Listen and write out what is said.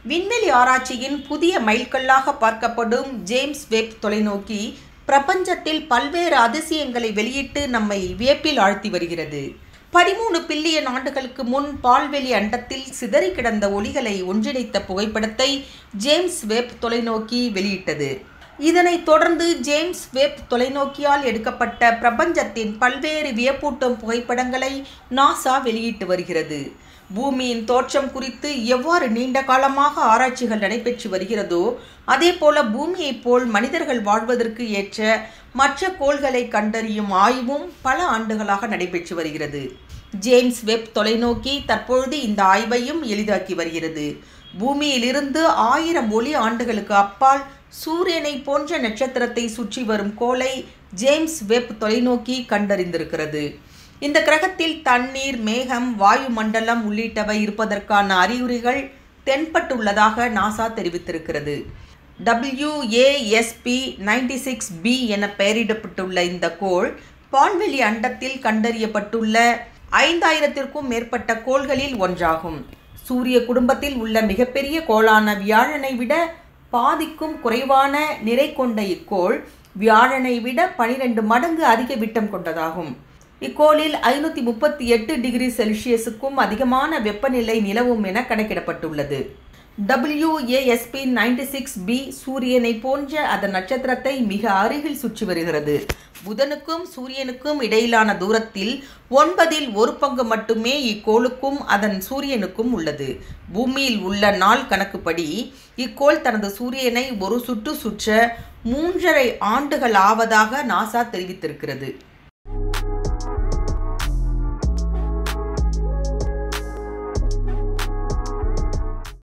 விண்வெளி ஆராய்ச்சியின் புதிய மைல்கல்லாக பார்க்கப்படும் ஜேம்ஸ் வெப் தொலைநோக்கி பிரபஞ்சத்தில் பல்வேறு அதிசயங்களை வெளியிட்டு நம்மை வியப்பில் ஆழ்த்தி வருகிறது பதிமூணு பில்லியன் ஆண்டுகளுக்கு முன் பால்வெளி அண்டத்தில் சிதறி கிடந்த ஒளிகளை ஒன்றிணைத்த புகைப்படத்தை ஜேம்ஸ் வெப் தொலைநோக்கி வெளியிட்டது இதனைத் தொடர்ந்து ஜேம்ஸ் வெப் தொலைநோக்கியால் எடுக்கப்பட்ட பிரபஞ்சத்தின் பல்வேறு வியப்பூட்டும் புகைப்படங்களை நாசா வெளியிட்டு வருகிறது பூமியின் தோற்றம் குறித்து எவ்வாறு நீண்ட காலமாக ஆராய்ச்சிகள் நடைபெற்று வருகிறதோ அதே போல பூமியைப் போல் மனிதர்கள் வாழ்வதற்கு ஏற்ற மற்ற கோள்களை கண்டறியும் ஆய்வும் பல ஆண்டுகளாக நடைபெற்று வருகிறது ஜேம்ஸ் வெப் தொலைநோக்கி தற்பொழுது இந்த ஆய்வையும் எளிதாக்கி வருகிறது பூமியிலிருந்து ஆயிரம் ஒளி ஆண்டுகளுக்கு அப்பால் சூரியனை போன்ற நட்சத்திரத்தை சுற்றி வரும் கோளை ஜேம்ஸ் வெப் தொலைநோக்கி கண்டறிந்திருக்கிறது இந்த கிரகத்தில் தண்ணீர் மேகம் வாயு மண்டலம் உள்ளிட்டவை இருப்பதற்கான அறிகுறிகள் தென்பட்டுள்ளதாக நாசா தெரிவித்திருக்கிறது டபிள்யூஏஎஸ்பி நைன்டி சிக்ஸ் பி என பெயரிடப்பட்டுள்ள இந்த கோள் பால்வெளி அண்டத்தில் கண்டறியப்பட்டுள்ள ஐந்தாயிரத்திற்கும் மேற்பட்ட கோள்களில் ஒன்றாகும் சூரிய குடும்பத்தில் உள்ள மிகப்பெரிய கோளான வியாழனை விட பாதிக்கும் குறைவான நிறை கொண்ட இக்கோள் வியாழனை விட பனிரெண்டு மடங்கு அதிக விட்டம் கொண்டதாகும் இக்கோளில் ஐநூற்றி முப்பத்தி எட்டு டிகிரி செல்சியஸுக்கும் அதிகமான வெப்பநிலை நிலவும் என கணக்கிடப்பட்டுள்ளது டபிள்யூஏஎஸ்பி நைன்டி சிக்ஸ் பி சூரியனை போன்ற அதன் நட்சத்திரத்தை மிக அருகில் சுற்றி வருகிறது புதனுக்கும் சூரியனுக்கும் இடையிலான தூரத்தில் ஒன்பதில் ஒரு பங்கு மட்டுமே இக்கோளுக்கும் அதன் சூரியனுக்கும் உள்ளது பூமியில் உள்ள நாள் கணக்குப்படி இக்கோள் தனது சூரியனை ஒரு சுற்று சுற்ற மூன்றரை ஆண்டுகள் ஆவதாக நாசா தெரிவித்திருக்கிறது